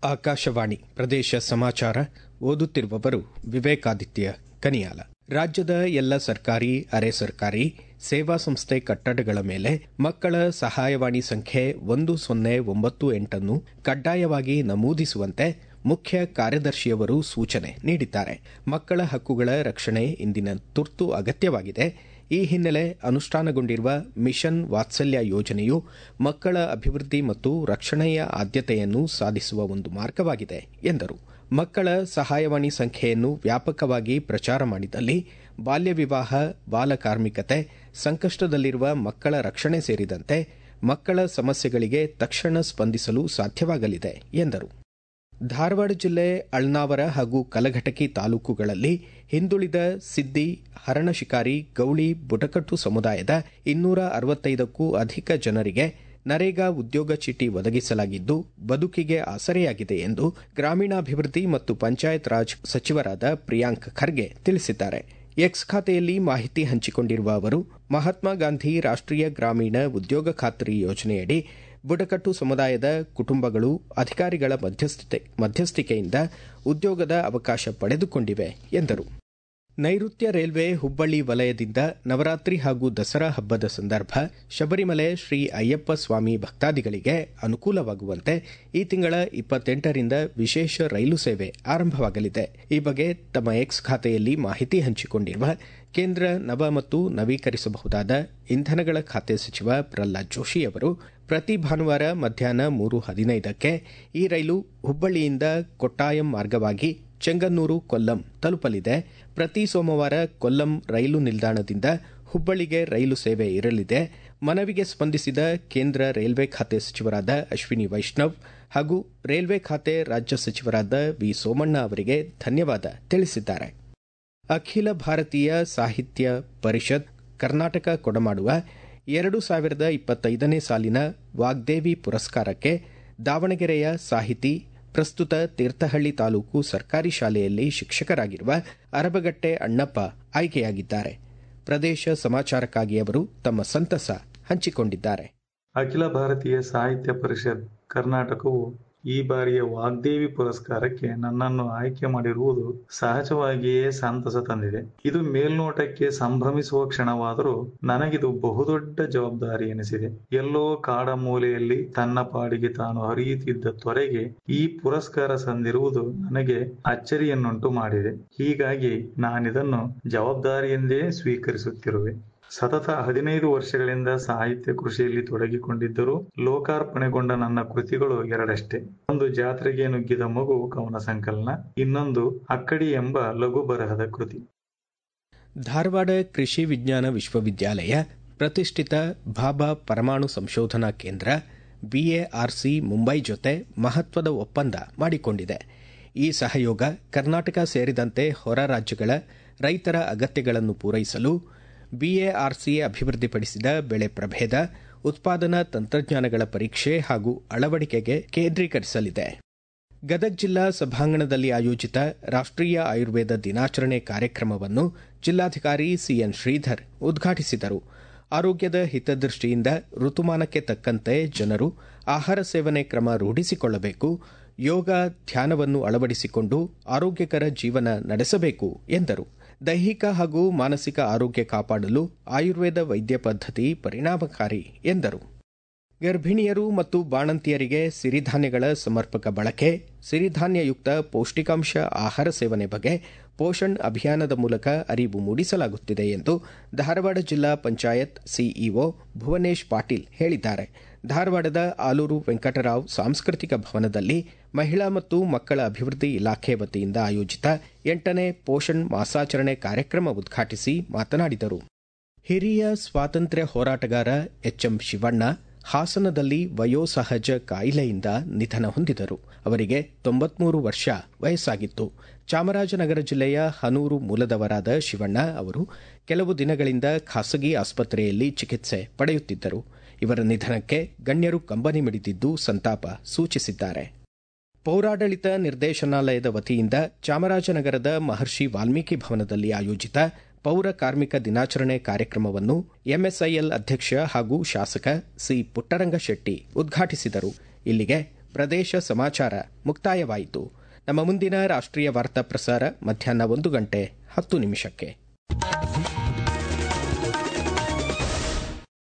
ಆಕಾಶವಾಣಿ ಪ್ರದೇಶ ಸಮಾಚಾರ ಓದುತ್ತಿರುವವರು ವಿವೇಕಾದಿತ್ಯ ಕನಿಯಾಲ ರಾಜ್ಯದ ಎಲ್ಲ ಸರ್ಕಾರಿ ಅರೆ ಸರ್ಕಾರಿ ಸೇವಾ ಸಂಸ್ಥೆ ಕಟ್ಟಡಗಳ ಮೇಲೆ ಮಕ್ಕಳ ಸಹಾಯವಾಣಿ ಸಂಖ್ಯೆ ಒಂದು ಸೊನ್ನೆ ಒಂಬತ್ತು ಎಂಟನ್ನು ಕಡ್ಡಾಯವಾಗಿ ನಮೂದಿಸುವಂತೆ ಮುಖ್ಯ ಕಾರ್ಯದರ್ಶಿಯವರು ಸೂಚನೆ ನೀಡಿದ್ದಾರೆ ಮಕ್ಕಳ ಹಕ್ಕುಗಳ ರಕ್ಷಣೆ ಇಂದಿನ ತುರ್ತು ಅಗತ್ಯವಾಗಿದೆ ಈ ಹಿನ್ನೆಲೆ ಅನುಷ್ಠಾನಗೊಂಡಿರುವ ಮಿಷನ್ ವಾತ್ಸಲ್ಯ ಯೋಜನೆಯು ಮಕ್ಕಳ ಅಭಿವೃದ್ಧಿ ಮತ್ತು ರಕ್ಷಣೆಯ ಆದ್ಯತೆಯನ್ನು ಸಾಧಿಸುವ ಒಂದು ಮಾರ್ಗವಾಗಿದೆ ಎಂದರು ಮಕ್ಕಳ ಸಹಾಯವಾಣಿ ಸಂಖ್ಯೆಯನ್ನು ವ್ಯಾಪಕವಾಗಿ ಪ್ರಚಾರ ಮಾಡಿದಲ್ಲಿ ಬಾಲ್ಯ ವಿವಾಹ ಬಾಲಕಾರ್ಮಿಕತೆ ಸಂಕಷ್ಟದಲ್ಲಿರುವ ಮಕ್ಕಳ ರಕ್ಷಣೆ ಸೇರಿದಂತೆ ಮಕ್ಕಳ ಸಮಸ್ಯೆಗಳಿಗೆ ತಕ್ಷಣ ಸ್ಪಂದಿಸಲು ಸಾಧ್ಯವಾಗಲಿದೆ ಎಂದರು ಧಾರವಾಡ ಜಿಲ್ಲೆ ಅಳ್ನಾವರ ಹಾಗೂ ಕಲಘಟಕಿ ತಾಲೂಕುಗಳಲ್ಲಿ ಹಿಂದುಳಿದ ಸಿದ್ದಿ ಹರಣಶಿಕಾರಿ ಗೌಳಿ ಬುಡಕಟ್ಟು ಸಮುದಾಯದ ಇನ್ನೂರ ಅರವತ್ತೈದಕ್ಕೂ ಅಧಿಕ ಜನರಿಗೆ ನರೇಗಾ ಉದ್ಯೋಗ ಚೀಟಿ ಒದಗಿಸಲಾಗಿದ್ದು ಬದುಕಿಗೆ ಆಸರೆಯಾಗಿದೆ ಎಂದು ಗ್ರಾಮೀಣಾಭಿವೃದ್ಧಿ ಮತ್ತು ಪಂಚಾಯತ್ ರಾಜ್ ಸಚಿವರಾದ ಪ್ರಿಯಾಂಕ್ ಖರ್ಗೆ ತಿಳಿಸಿದ್ದಾರೆ ಎಕ್ಸ್ ಖಾತೆಯಲ್ಲಿ ಮಾಹಿತಿ ಹಂಚಿಕೊಂಡಿರುವ ಅವರು ಮಹಾತ್ಮ ಗಾಂಧಿ ರಾಷ್ಟೀಯ ಗ್ರಾಮೀಣ ಉದ್ಯೋಗ ಖಾತ್ರಿ ಯೋಜನೆಯಡಿ ಬುಡಕಟ್ಟು ಸಮುದಾಯದ ಕುಟುಂಬಗಳು ಅಧಿಕಾರಿಗಳ ಮಧ್ಯಸ್ಥಿಕೆಯಿಂದ ಉದ್ಯೋಗದ ಅವಕಾಶ ಪಡೆದುಕೊಂಡಿವೆ ಎಂದರು ನೈಋತ್ಯ ರೈಲ್ವೆ ಹುಬ್ಬಳ್ಳಿ ವಲಯದಿಂದ ನವರಾತ್ರಿ ಹಾಗೂ ದಸರಾ ಹಬ್ಬದ ಸಂದರ್ಭ ಶಬರಿಮಲೆ ಶ್ರೀ ಅಯ್ಯಪ್ಪ ಸ್ವಾಮಿ ಭಕ್ತಾದಿಗಳಿಗೆ ಅನುಕೂಲವಾಗುವಂತೆ ಈ ತಿಂಗಳ ಇಪ್ಪತ್ತೆಂಟರಿಂದ ವಿಶೇಷ ರೈಲು ಸೇವೆ ಆರಂಭವಾಗಲಿದೆ ಈ ಬಗ್ಗೆ ತಮ್ಮ ಎಕ್ಸ್ ಖಾತೆಯಲ್ಲಿ ಮಾಹಿತಿ ಹಂಚಿಕೊಂಡಿರುವ ಕೇಂದ್ರ ನವ ಮತ್ತು ನವೀಕರಿಸಬಹುದಾದ ಇಂಧನಗಳ ಖಾತೆ ಸಚಿವ ಪ್ರಹ್ಲಾದ್ ಜೋಶಿ ಅವರು ಪ್ರತಿ ಭಾನುವಾರ ಮಧ್ಯಾಹ್ನ ಮೂರು ಹದಿನೈದಕ್ಕೆ ಈ ರೈಲು ಹುಬ್ಬಳ್ಳಿಯಿಂದ ಕೊಟ್ಟಾಯಂ ಮಾರ್ಗವಾಗಿ ಚೆಂಗನ್ನೂರು ಕೊಲ್ಲಂ ತಲುಪಲಿದೆ ಪ್ರತಿ ಸೋಮವಾರ ಕೊಲ್ಲಂ ರೈಲು ನಿಲ್ದಾಣದಿಂದ ಹುಬ್ಬಳ್ಳಿಗೆ ರೈಲು ಸೇವೆ ಇರಲಿದೆ ಮನವಿಗೆ ಸ್ಪಂದಿಸಿದ ಕೇಂದ್ರ ರೈಲ್ವೆ ಖಾತೆ ಸಚಿವರಾದ ಅಶ್ವಿನಿ ವೈಷ್ಣವ್ ಹಾಗೂ ರೈಲ್ವೆ ಖಾತೆ ರಾಜ್ಯ ಸಚಿವರಾದ ವಿ ಸೋಮಣ್ಣ ಅವರಿಗೆ ಧನ್ಯವಾದ ತಿಳಿಸಿದ್ದಾರೆ ಅಖಿಲ ಭಾರತೀಯ ಸಾಹಿತ್ಯ ಪರಿಷತ್ ಕರ್ನಾಟಕ ಕೊಡಮಾಡುವ ಎರಡು ಸಾವಿರದ ಇಪ್ಪತ್ತೈದನೇ ಸಾಲಿನ ವಾಗ್ದೇವಿ ಪುರಸ್ಕಾರಕ್ಕೆ ದಾವಣಗೆರೆಯ ಸಾಹಿತಿ ಪ್ರಸ್ತುತ ತೀರ್ಥಹಳ್ಳಿ ತಾಲೂಕು ಸರ್ಕಾರಿ ಶಾಲೆಯಲ್ಲಿ ಶಿಕ್ಷಕರಾಗಿರುವ ಅರಬಗಟ್ಟೆ ಅಣ್ಣಪ್ಪ ಆಯ್ಕೆಯಾಗಿದ್ದಾರೆ ಪ್ರದೇಶ ಸಮಾಚಾರಕ್ಕಾಗಿ ಅವರು ತಮ್ಮ ಸಂತಸ ಹಂಚಿಕೊಂಡಿದ್ದಾರೆ ಅಖಿಲ ಭಾರತೀಯ ಸಾಹಿತ್ಯ ಪರಿಷತ್ ಕರ್ನಾಟಕವು ಈ ಬಾರಿಯ ವಾಗ್ದೇವಿ ಪುರಸ್ಕಾರಕ್ಕೆ ನನ್ನನ್ನು ಆಯ್ಕೆ ಮಾಡಿರುವುದು ಸಹಜವಾಗಿಯೇ ಸಂತಸ ತಂದಿದೆ ಇದು ಮೇಲ್ನೋಟಕ್ಕೆ ಸಂಭ್ರಮಿಸುವ ಕ್ಷಣವಾದರೂ ನನಗಿದು ಬಹುದೊಡ್ಡ ಜವಾಬ್ದಾರಿ ಎನಿಸಿದೆ ಎಲ್ಲೋ ಕಾಡ ಮೂಲೆಯಲ್ಲಿ ತನ್ನ ಪಾಡಿಗೆ ತಾನು ಹರಿಯುತ್ತಿದ್ದ ತೊರೆಗೆ ಈ ಪುರಸ್ಕಾರ ಸಂದಿರುವುದು ನನಗೆ ಅಚ್ಚರಿಯನ್ನುಂಟು ಮಾಡಿದೆ ಹೀಗಾಗಿ ನಾನಿದನ್ನು ಜವಾಬ್ದಾರಿಯೆಂದೇ ಸ್ವೀಕರಿಸುತ್ತಿರುವೆ ಸತತ ಹದಿನೈದು ವರ್ಷಗಳಿಂದ ಸಾಹಿತ್ಯ ಕೃಷಿಯಲ್ಲಿ ತೊಡಗಿಕೊಂಡಿದ್ದರೂ ಲೋಕಾರ್ಪಣೆಗೊಂಡ ನನ್ನ ಕೃತಿಗಳು ಎರಡಷ್ಟೇ ಒಂದು ಜಾತ್ರೆಗೆ ನುಗ್ಗಿದ ಮಗು ಕವನ ಸಂಕಲನ ಇನ್ನೊಂದು ಅಕ್ಕಡಿ ಎಂಬ ಲಘು ಬರಹದ ಕೃತಿ ಧಾರವಾಡ ಕೃಷಿ ವಿಜ್ಞಾನ ವಿಶ್ವವಿದ್ಯಾಲಯ ಪ್ರತಿಷ್ಠಿತ ಭಾಬಾ ಪರಮಾಣು ಸಂಶೋಧನಾ ಕೇಂದ್ರ ಬಿಎಆರ್ಸಿ ಮುಂಬೈ ಜೊತೆ ಮಹತ್ವದ ಒಪ್ಪಂದ ಮಾಡಿಕೊಂಡಿದೆ ಈ ಸಹಯೋಗ ಕರ್ನಾಟಕ ಸೇರಿದಂತೆ ಹೊರ ರಾಜ್ಯಗಳ ರೈತರ ಅಗತ್ಯಗಳನ್ನು ಪೂರೈಸಲು ಬಿಎಆರ್ಸಿ ಅಭಿವೃದ್ಧಿಪಡಿಸಿದ ಬೆಳೆ ಪ್ರಭೇದ ಉತ್ಪಾದನಾ ತಂತ್ರಜ್ಞಾನಗಳ ಪರೀಕ್ಷೆ ಹಾಗೂ ಅಳವಡಿಕೆಗೆ ಕೇಂದ್ರೀಕರಿಸಲಿದೆ ಗದಗ ಜಿಲ್ಲಾ ಸಭಾಂಗಣದಲ್ಲಿ ಆಯೋಜಿತ ರಾಷ್ಟೀಯ ಆಯುರ್ವೇದ ದಿನಾಚರಣೆ ಕಾರ್ಯಕ್ರಮವನ್ನು ಜಿಲ್ಲಾಧಿಕಾರಿ ಸಿಎನ್ ಶ್ರೀಧರ್ ಉದ್ಘಾಟಿಸಿದರು ಆರೋಗ್ಯದ ಹಿತದೃಷ್ಟಿಯಿಂದ ಋತುಮಾನಕ್ಕೆ ತಕ್ಕಂತೆ ಜನರು ಆಹಾರ ಸೇವನೆ ಕ್ರಮ ರೂಢಿಸಿಕೊಳ್ಳಬೇಕು ಯೋಗ ಧ್ಯಾನವನ್ನು ಅಳವಡಿಸಿಕೊಂಡು ಆರೋಗ್ಯಕರ ಜೀವನ ನಡೆಸಬೇಕು ಎಂದರು ದೈಹಿಕ ಹಾಗೂ ಮಾನಸಿಕ ಆರೋಗ್ಯ ಕಾಪಾಡಲು ಆಯುರ್ವೇದ ವೈದ್ಯ ಪದ್ಧತಿ ಪರಿಣಾಮಕಾರಿ ಎಂದರು ಗರ್ಭಿಣಿಯರು ಮತ್ತು ಬಾಣಂತಿಯರಿಗೆ ಸಿರಿಧಾನ್ಯಗಳ ಸಮರ್ಪಕ ಬಳಕೆ ಸಿರಿಧಾನ್ಯಯುಕ್ತ ಪೌಷ್ಟಿಕಾಂಶ ಆಹಾರ ಸೇವನೆ ಬಗ್ಗೆ ಪೋಷಣ್ ಅಭಿಯಾನದ ಮೂಲಕ ಅರಿವು ಮೂಡಿಸಲಾಗುತ್ತಿದೆ ಎಂದು ಧಾರವಾಡ ಜಿಲ್ಲಾ ಪಂಚಾಯತ್ ಸಿಇಒ ಭುವನೇಶ್ ಪಾಟೀಲ್ ಹೇಳಿದ್ದಾರೆ ಧಾರವಾಡದ ಆಲೂರು ವೆಂಕಟರಾವ್ ಸಾಂಸ್ಕೃತಿಕ ಭವನದಲ್ಲಿ ಮಹಿಳಾ ಮತ್ತು ಮಕ್ಕಳ ಅಭಿವೃದ್ಧಿ ಇಲಾಖೆ ವತಿಯಿಂದ ಆಯೋಜಿತ ಎಂಟನೇ ಪೋಷಣ್ ಮಾಸಾಚರಣೆ ಕಾರ್ಯಕ್ರಮ ಉದ್ಘಾಟಿಸಿ ಮಾತನಾಡಿದರು ಹಿರಿಯ ಸ್ವಾತಂತ್ರ್ಯ ಹೋರಾಟಗಾರ ಎಚ್ಎಂ ಶಿವಣ್ಣ ಹಾಸನದಲ್ಲಿ ವಯೋಸಹಜ ಕಾಯಿಲೆಯಿಂದ ನಿಧನ ಹೊಂದಿದರು ಅವರಿಗೆ ತೊಂಬತ್ಮೂರು ವರ್ಷ ವಯಸ್ಸಾಗಿತ್ತು ಚಾಮರಾಜನಗರ ಜಿಲ್ಲೆಯ ಹನೂರು ಮೂಲದವರಾದ ಶಿವಣ್ಣ ಅವರು ಕೆಲವು ದಿನಗಳಿಂದ ಖಾಸಗಿ ಆಸ್ಪತ್ರೆಯಲ್ಲಿ ಚಿಕಿತ್ಸೆ ಪಡೆಯುತ್ತಿದ್ದರು ಇವರ ನಿಧನಕ್ಕೆ ಗಣ್ಯರು ಕಂಬನಿ ಮಿಡಿದಿದ್ದು ಸಂತಾಪ ಸೂಚಿಸಿದ್ದಾರೆ ಪೌರಾಡಳಿತ ನಿರ್ದೇಶನಾಲಯದ ವತಿಯಿಂದ ಚಾಮರಾಜನಗರದ ಮಹರ್ಷಿ ವಾಲ್ಮೀಕಿ ಭವನದಲ್ಲಿ ಆಯೋಜಿತ ಪೌರ ಕಾರ್ಮಿಕ ದಿನಾಚರಣೆ ಕಾರ್ಯಕ್ರಮವನ್ನು ಎಂಎಸ್ಐಎಲ್ ಅಧ್ಯಕ್ಷ ಹಾಗೂ ಶಾಸಕ ಸಿ ಪುಟ್ಟರಂಗ ಶೆಟ್ಟಿ ಉದ್ಘಾಟಿಸಿದರು ಇಲ್ಲಿಗೆ ಪ್ರದೇಶ ಸಮಾಚಾರ ಮುಕ್ತಾಯವಾಯಿತು ನಮ್ಮ ಮುಂದಿನ ರಾಷ್ಟ್ರೀಯ ವಾರ್ತಾ ಪ್ರಸಾರ ಮಧ್ಯಾಹ್ನ ಒಂದು ಗಂಟೆ ಹತ್ತು ನಿಮಿಷಕ್ಕೆ